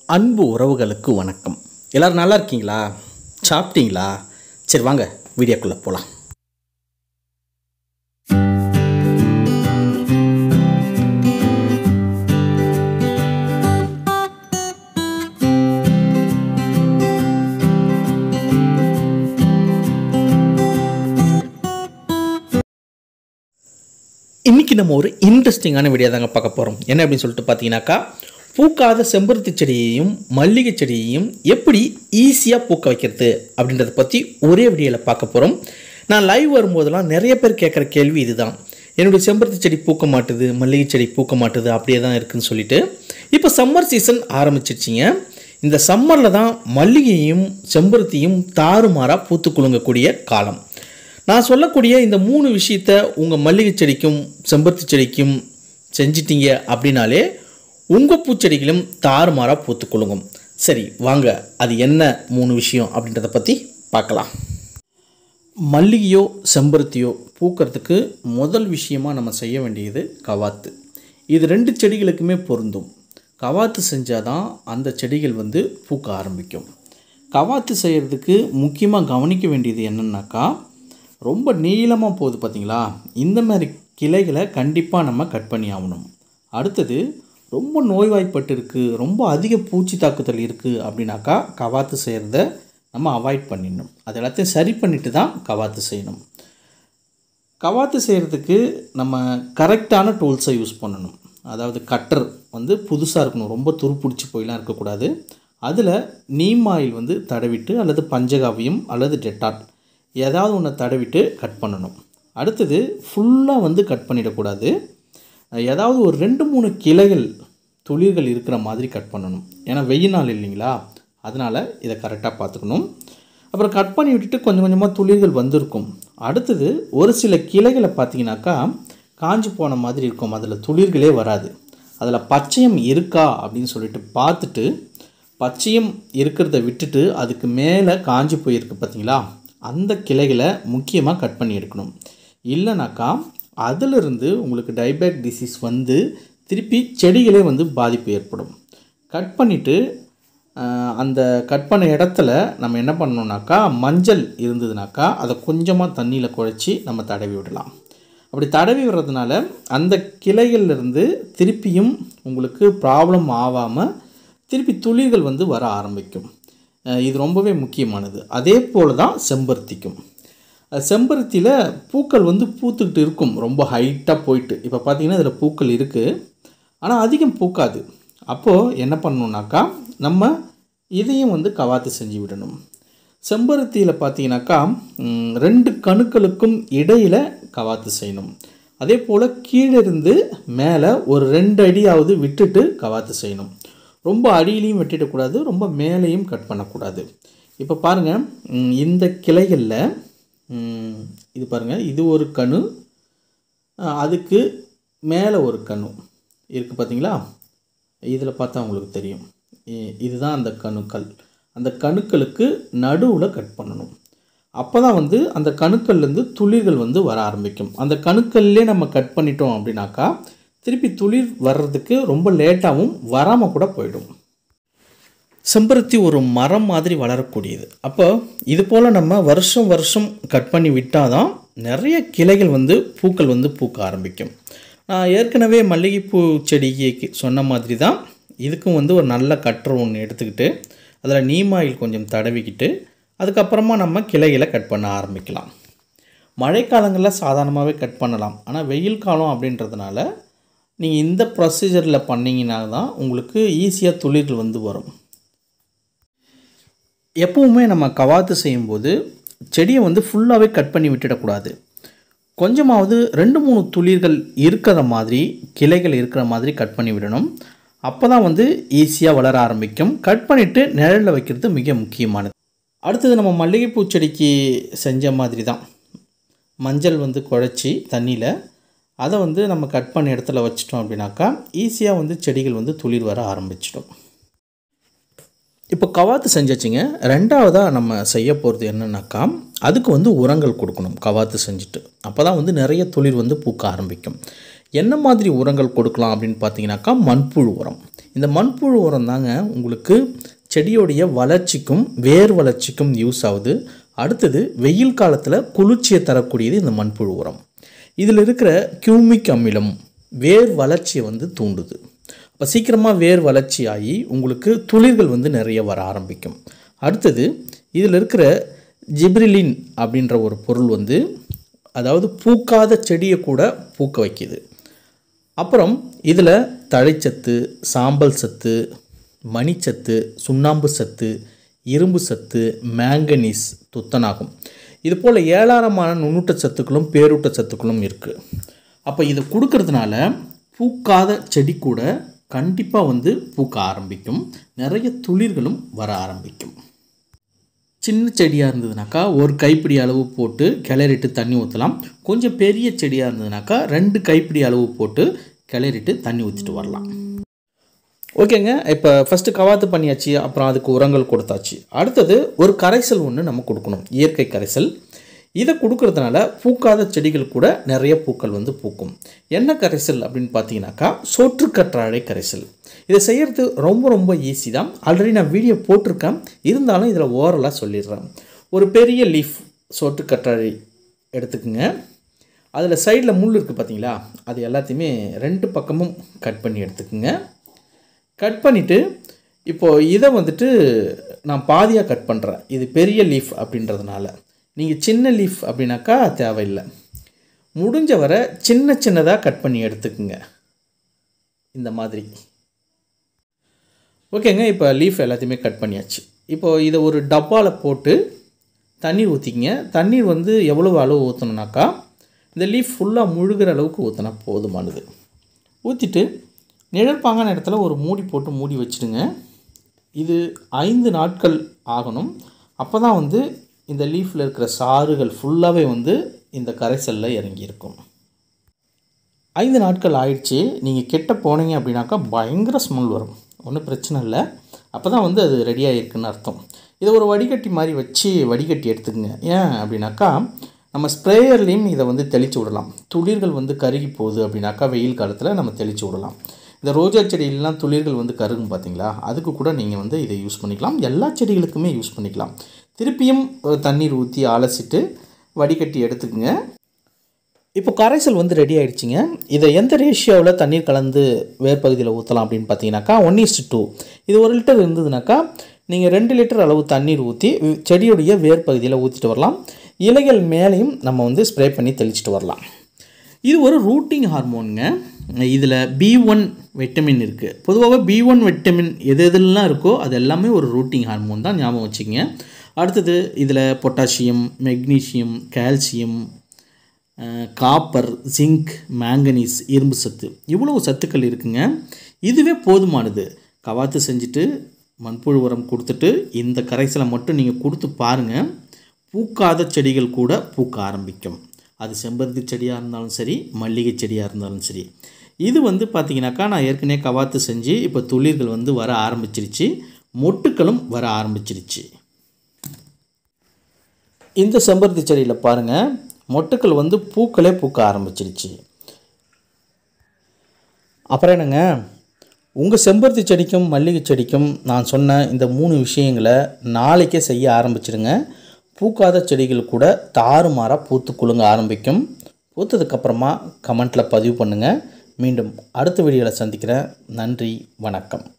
அன்பு உறவுகளுக்கு வணக்கம் எல்லாரும் நல்லா இருக்கீங்களா சாப்பிட்டீங்களா சரி வாங்க வீடியோக்குள்ளே போகலாம் இன்றைக்கி நம்ம ஒரு இன்ட்ரெஸ்டிங்கான வீடியோ தாங்க பார்க்க போகிறோம் என்ன அப்படின்னு சொல்லிட்டு பார்த்தீங்கன்னாக்கா பூக்காத செம்பருத்தி செடியையும் மல்லிகை செடியையும் எப்படி ஈஸியாக பூக்க வைக்கிறது அப்படின்றத பற்றி ஒரே வீடியோவில் பார்க்க போகிறோம் நான் லைவ் வரும்போதெல்லாம் நிறைய பேர் கேட்குற கேள்வி இதுதான் என்னுடைய செம்பருத்தி செடி பூக்க மாட்டுது மல்லிகை செடி பூக்க மாட்டுது அப்படியே தான் இருக்குன்னு சொல்லிட்டு இப்போ சம்மர் சீசன் ஆரம்பிச்சிருச்சிங்க இந்த சம்மரில் தான் மல்லிகையும் செம்பருத்தியும் தாறுமாறாக பூத்து குலுங்கக்கூடிய காலம் நான் சொல்லக்கூடிய இந்த மூணு விஷயத்த உங்கள் மல்லிகை செடிக்கும் செம்பருத்தி செடிக்கும் செஞ்சிட்டீங்க அப்படின்னாலே உங்கள் பூச்செடிகளும் தாறுமாறாக பூத்து குலுங்கும் சரி வாங்க அது என்ன மூணு விஷயம் அப்படின்றத பற்றி பார்க்கலாம் மல்லிகையோ செம்பருத்தியோ பூக்கிறதுக்கு முதல் விஷயமா நம்ம செய்ய வேண்டியது கவாத்து இது ரெண்டு செடிகளுக்குமே பொருந்தும் கவாத்து செஞ்சால் தான் அந்த செடிகள் வந்து பூக்க ஆரம்பிக்கும் கவாத்து செய்கிறதுக்கு முக்கியமாக கவனிக்க வேண்டியது என்னன்னாக்கா ரொம்ப நீளமாக போகுது பார்த்தீங்களா இந்த மாதிரி கிளைகளை கண்டிப்பாக நம்ம கட் பண்ணி ஆகணும் அடுத்தது ரொம்ப நோய்வாய்ப்பட்டு இருக்குது ரொம்ப அதிக பூச்சி தாக்குதல் இருக்குது அப்படின்னாக்கா கவாத்து செய்கிறத நம்ம அவாய்ட் பண்ணிடணும் அது எல்லாத்தையும் சரி பண்ணிட்டு தான் கவாத்து செய்யணும் கவாத்து செய்கிறதுக்கு நம்ம கரெக்டான டூல்ஸை யூஸ் பண்ணணும் அதாவது கட்டர் வந்து புதுசாக இருக்கணும் ரொம்ப துருப்பிடிச்சி போயெலாம் இருக்கக்கூடாது அதில் நீம் ஆயில் வந்து தடவிட்டு அல்லது பஞ்சகாவியம் அல்லது டெட்டால் ஏதாவது ஒன்று தடவிட்டு கட் பண்ணணும் அடுத்தது ஃபுல்லாக வந்து கட் பண்ணிடக்கூடாது ஏதாவது ஒரு ரெண்டு மூணு கிளைகள் துளிர்கள் இருக்கிற மாதிரி கட் பண்ணணும் ஏன்னா வெயில் நாள் இல்லைங்களா அதனால் இதை கரெக்டாக பார்த்துக்கணும் அப்புறம் கட் பண்ணி விட்டுட்டு கொஞ்சம் கொஞ்சமாக துளிர்கள் வந்திருக்கும் அடுத்தது ஒரு சில கிளைகளை பார்த்தீங்கன்னாக்கா காஞ்சி போன மாதிரி இருக்கும் அதில் துளிர்களே வராது அதில் பச்சையம் இருக்கா அப்படின்னு சொல்லிட்டு பார்த்துட்டு பச்சையம் இருக்கிறத விட்டுட்டு அதுக்கு மேலே காஞ்சி போயிருக்கு பார்த்தீங்களா அந்த கிளைகளை முக்கியமாக கட் பண்ணி எடுக்கணும் இல்லைனாக்கா அதிலிருந்து உங்களுக்கு டைபேக் டிசீஸ் வந்து திருப்பி செடிகளே வந்து பாதிப்பு ஏற்படும் கட் பண்ணிவிட்டு அந்த கட் பண்ண இடத்துல நம்ம என்ன பண்ணணுன்னாக்கா மஞ்சள் இருந்ததுனாக்கா அதை கொஞ்சமாக தண்ணியில் குழச்சி நம்ம தடவி விடலாம் அப்படி தடவி விடுறதுனால அந்த கிளைகள்லேருந்து திருப்பியும் உங்களுக்கு ப்ராப்ளம் ஆகாமல் திருப்பி துளிர்கள் வந்து வர ஆரம்பிக்கும் இது ரொம்பவே முக்கியமானது அதே போல் தான் செம்பருத்திக்கும் செம்பருத்தியில் பூக்கள் வந்து பூத்துக்கிட்டு இருக்கும் ரொம்ப ஹைட்டாக போயிட்டு இப்போ பார்த்தீங்கன்னா இதில் பூக்கள் இருக்குது ஆனால் அதிகம் பூக்காது அப்போது என்ன பண்ணணுன்னாக்கா நம்ம இதையும் வந்து கவாத்து செஞ்சு விடணும் செம்பருத்தியில் பார்த்தீங்கன்னாக்கா ரெண்டு கணுக்களுக்கும் இடையில் கவாத்து செய்யணும் அதே போல் கீழே இருந்து மேலே ஒரு ரெண்டு அடியாவது விட்டுட்டு கவாத்து செய்யணும் ரொம்ப அடியிலையும் வெட்டிடக்கூடாது ரொம்ப மேலேயும் கட் பண்ணக்கூடாது இப்போ பாருங்கள் இந்த கிளைகளில் இது பாருங்கள் இது ஒரு கணு அதுக்கு மேலே ஒரு கணு இருக்குது பார்த்தீங்களா இதில் பார்த்தா உங்களுக்கு தெரியும் இதுதான் அந்த கணுக்கள் அந்த கணுக்களுக்கு நடுவில் கட் பண்ணணும் அப்போ தான் வந்து அந்த கணுக்கள்லேருந்து துளிர்கள் வந்து வர ஆரம்பிக்கும் அந்த கணுக்கள்லே நம்ம கட் பண்ணிட்டோம் அப்படின்னாக்கா திருப்பி துளிர் வர்றதுக்கு ரொம்ப லேட்டாகவும் வராமல் கூட போயிடும் செம்பருத்தி ஒரு மரம் மாதிரி வளரக்கூடியது அப்போ இது போல் நம்ம வருஷம் வருஷம் கட் பண்ணி விட்டால் தான் நிறைய கிளைகள் வந்து பூக்கள் வந்து பூக்க ஆரம்பிக்கும் நான் ஏற்கனவே மல்லிகைப்பூ செடிக்கு சொன்ன மாதிரி தான் இதுக்கும் வந்து ஒரு நல்ல கட்டர் ஒன்று எடுத்துக்கிட்டு அதில் நீமாயில் கொஞ்சம் தடவிக்கிட்டு அதுக்கப்புறமா நம்ம கிளைகளை கட் பண்ண ஆரம்பிக்கலாம் மழைக்காலங்களில் சாதாரணமாகவே கட் பண்ணலாம் ஆனால் வெயில் காலம் அப்படின்றதுனால நீங்கள் இந்த ப்ரொசீஜரில் பண்ணிங்கன்னா தான் உங்களுக்கு ஈஸியாக துளிர்கள் வந்து வரும் எப்போவுமே நம்ம கவாத்து செய்யும்போது செடியை வந்து ஃபுல்லாகவே கட் பண்ணி விட்டுடக்கூடாது கொஞ்சமாவது ரெண்டு மூணு துளிர்கள் இருக்கிற மாதிரி கிளைகள் இருக்கிற மாதிரி கட் பண்ணி விடணும் அப்போ தான் வந்து ஈஸியாக வளர ஆரம்பிக்கும் கட் பண்ணிவிட்டு நிழலில் வைக்கிறது மிக முக்கியமானது அடுத்தது நம்ம மல்லிகைப்பூ செடிக்கு செஞ்ச மாதிரி தான் மஞ்சள் வந்து குழச்சி தண்ணியில் அதை வந்து நம்ம கட் பண்ண இடத்துல வச்சிட்டோம் அப்படின்னாக்கா ஈஸியாக வந்து செடிகள் வந்து துளிர் வர ஆரம்பிச்சிடும் இப்போ கவாத்து செஞ்சாச்சுங்க ரெண்டாவதாக நம்ம செய்ய போகிறது என்னென்னாக்கா அதுக்கு வந்து உரங்கள் கொடுக்கணும் கவாத்து செஞ்சுட்டு அப்போ தான் வந்து நிறைய துளிர் வந்து பூக்க ஆரம்பிக்கும் என்ன மாதிரி உரங்கள் கொடுக்கலாம் அப்படின்னு பார்த்தீங்கன்னாக்கா மண்புழு உரம் இந்த மண்புழு உரம் தாங்க உங்களுக்கு செடியோடைய வளர்ச்சிக்கும் வேர் வளர்ச்சிக்கும் யூஸ் ஆகுது அடுத்தது வெயில் காலத்தில் குளிர்ச்சியை தரக்கூடியது இந்த மண்புழு உரம் இதில் இருக்கிற கியூமிக் அமிலம் வேர் வளர்ச்சியை வந்து தூண்டுது அப்போ சீக்கிரமாக வேர் வளர்ச்சி ஆகி உங்களுக்கு துளிர்கள் வந்து நிறைய வர ஆரம்பிக்கும் அடுத்தது இதில் இருக்கிற ஜிப்ரிலின் அப்படின்ற ஒரு பொருள் வந்து அதாவது பூக்காத செடியை கூட பூக்க வைக்கிது அப்புறம் இதில் தழைச்சத்து சாம்பல் சத்து மணிச்சத்து சுண்ணாம்பு சத்து இரும்பு சத்து மேங்கனீஸ் துத்தநாகம் இது போல் ஏராளமான நுண்ணூட்ட சத்துக்களும் பேரூட்ட சத்துக்களும் இருக்குது அப்போ இதை கொடுக்கறதுனால பூக்காத செடி கூட கண்டிப்பாக வந்து பூக்க ஆரம்பிக்கும் நிறைய துளிர்களும் வர ஆரம்பிக்கும் சின்ன செடியாக இருந்ததுனாக்கா ஒரு கைப்பிடி அளவு போட்டு கிளறிட்டு தண்ணி ஊற்றலாம் கொஞ்சம் பெரிய செடியாக இருந்ததுனாக்கா ரெண்டு கைப்பிடி அளவு போட்டு கிளறிட்டு தண்ணி ஊற்றிட்டு வரலாம் ஓகேங்க இப்போ ஃபஸ்ட்டு கவாத்து பண்ணியாச்சு அப்புறம் அதுக்கு உரங்கள் கொடுத்தாச்சு அடுத்தது ஒரு கரைசல் ஒன்று நம்ம கொடுக்கணும் இயற்கை கரைசல் இதை கொடுக்கறதுனால பூக்காத செடிகள் கூட நிறைய பூக்கள் வந்து பூக்கும் என்ன கரைசல் அப்படின்னு பார்த்தீங்கன்னாக்கா சோற்றுக்கற்றாழை கரைசல் இதை செய்கிறது ரொம்ப ரொம்ப ஈஸி தான் ஆல்ரெடி நான் வீடியோ போட்டிருக்கேன் இருந்தாலும் இதில் ஓரலாக சொல்லிடுறேன் ஒரு பெரிய லீஃப் சோற்றுக்கற்றாழை எடுத்துக்கோங்க அதில் சைடில் முள் இருக்குது பார்த்தீங்களா அது எல்லாத்தையுமே ரெண்டு பக்கமும் கட் பண்ணி எடுத்துக்கோங்க கட் பண்ணிவிட்டு இப்போது இதை வந்துட்டு நான் பாதியாக கட் பண்ணுறேன் இது பெரிய லீஃப் அப்படின்றதுனால நீங்கள் சின்ன லீஃப் அப்படின்னாக்கா தேவையில்லை முடிஞ்ச வரை சின்ன சின்னதாக கட் பண்ணி எடுத்துக்குங்க இந்த மாதிரி ஓகேங்க இப்போ லீஃப் எல்லாத்தையுமே கட் பண்ணியாச்சு இப்போது இதை ஒரு டப்பாவில் போட்டு தண்ணீர் ஊற்றிக்கிங்க தண்ணீர் வந்து எவ்வளோ அளவு ஊற்றணுனாக்கா இந்த லீஃப் ஃபுல்லாக முழுகிற அளவுக்கு ஊற்றினா போதுமானது ஊற்றிட்டு நிழற்பாங்கான இடத்துல ஒரு மூடி போட்டு மூடி வச்சுடுங்க இது ஐந்து நாட்கள் ஆகணும் அப்போ தான் வந்து இந்த லீஃபில் இருக்கிற சாறுகள் ஃபுல்லாகவே வந்து இந்த கரைசலில் இறங்கியிருக்கும் ஐந்து நாட்கள் ஆயிடுச்சு நீங்கள் கெட்ட போனீங்க அப்படின்னாக்கா பயங்கர ஸ்மெல் வரும் ஒன்றும் பிரச்சனை இல்லை அப்போ தான் வந்து அது ரெடியாக இருக்குன்னு அர்த்தம் இதை ஒரு வடிகட்டி மாதிரி வச்சு வடிகட்டி எடுத்துக்கங்க ஏன் அப்படின்னாக்கா நம்ம ஸ்ப்ரேயர்லேயும் இதை வந்து தெளித்து விடலாம் துளிர்கள் வந்து கருகி போகுது அப்படின்னாக்கா வெயில் காலத்தில் நம்ம தெளித்து விடலாம் இந்த ரோஜா செடியிலலாம் துளிர்கள் வந்து கருகும் பார்த்தீங்களா அதுக்கு கூட நீங்கள் வந்து இதை யூஸ் பண்ணிக்கலாம் எல்லா செடிகளுக்குமே யூஸ் பண்ணிக்கலாம் திருப்பியும் ஒரு தண்ணீர் ஊற்றி அலசிட்டு வடிகட்டி எடுத்துக்கோங்க இப்போ கரைசல் வந்து ரெடி ஆயிடுச்சுங்க இதை எந்த ரேஷியோவில் தண்ணீர் கலந்து வேர்பகுதியில் ஊற்றலாம் அப்படின்னு பார்த்தீங்கன்னாக்கா ஒன் இஸ்ட் டூ இது ஒரு லிட்டர் இருந்ததுனாக்கா நீங்கள் ரெண்டு லிட்டர் அளவு தண்ணீர் ஊற்றி செடியுடைய வேர்பகுதியில் ஊற்றிட்டு வரலாம் இலைகள் மேலேயும் நம்ம வந்து ஸ்ப்ரே பண்ணி தெளிச்சிட்டு வரலாம் இது ஒரு ரூட்டிங் ஹார்மோனுங்க இதில் பி ஒன் விட்டமின் இருக்குது பொதுவாக பி ஒன் விட்டமின் எது எதுலாம் இருக்கோ அது எல்லாமே ஒரு ரூட்டிங் ஹார்மோன் தான் ஞாபகம் வச்சுக்கங்க அடுத்தது இதில் potassium magnesium calcium copper zinc manganese இரும்பு சத்து இவ்வளோ சத்துக்கள் இருக்குங்க இதுவே போதுமானது கவாத்து செஞ்சுட்டு மண்புழு உரம் கொடுத்துட்டு இந்த கரைசலை மட்டும் நீங்கள் கொடுத்து பாருங்கள் பூக்காத செடிகள் கூட பூக்க ஆரம்பிக்கும் அது செம்பருத்தி செடியாக இருந்தாலும் சரி மல்லிகை செடியாக இருந்தாலும் சரி இது வந்து பார்த்திங்கனாக்கா நான் ஏற்கனவே கவாத்து செஞ்சு இப்போ துளிர்கள் வந்து வர ஆரம்பிச்சிருச்சு மொட்டுக்களும் வர ஆரம்பிச்சிருச்சு இந்த செம்பருத்தி செடியில் பாருங்கள் மொட்டுக்கள் வந்து பூக்களே பூக்க ஆரம்பிச்சிருச்சு அப்புறம் என்னங்க உங்கள் செம்பருத்தி செடிக்கும் மல்லிகை செடிக்கும் நான் சொன்ன இந்த மூணு விஷயங்களை நாளைக்கே செய்ய ஆரம்பிச்சிடுங்க பூக்காத செடிகள் கூட தாறுமாறாக பூத்து குலுங்க ஆரம்பிக்கும் பூத்ததுக்கப்புறமா கமெண்ட்டில் பதிவு பண்ணுங்கள் மீண்டும் அடுத்த வீடியோவில் சந்திக்கிறேன் நன்றி வணக்கம்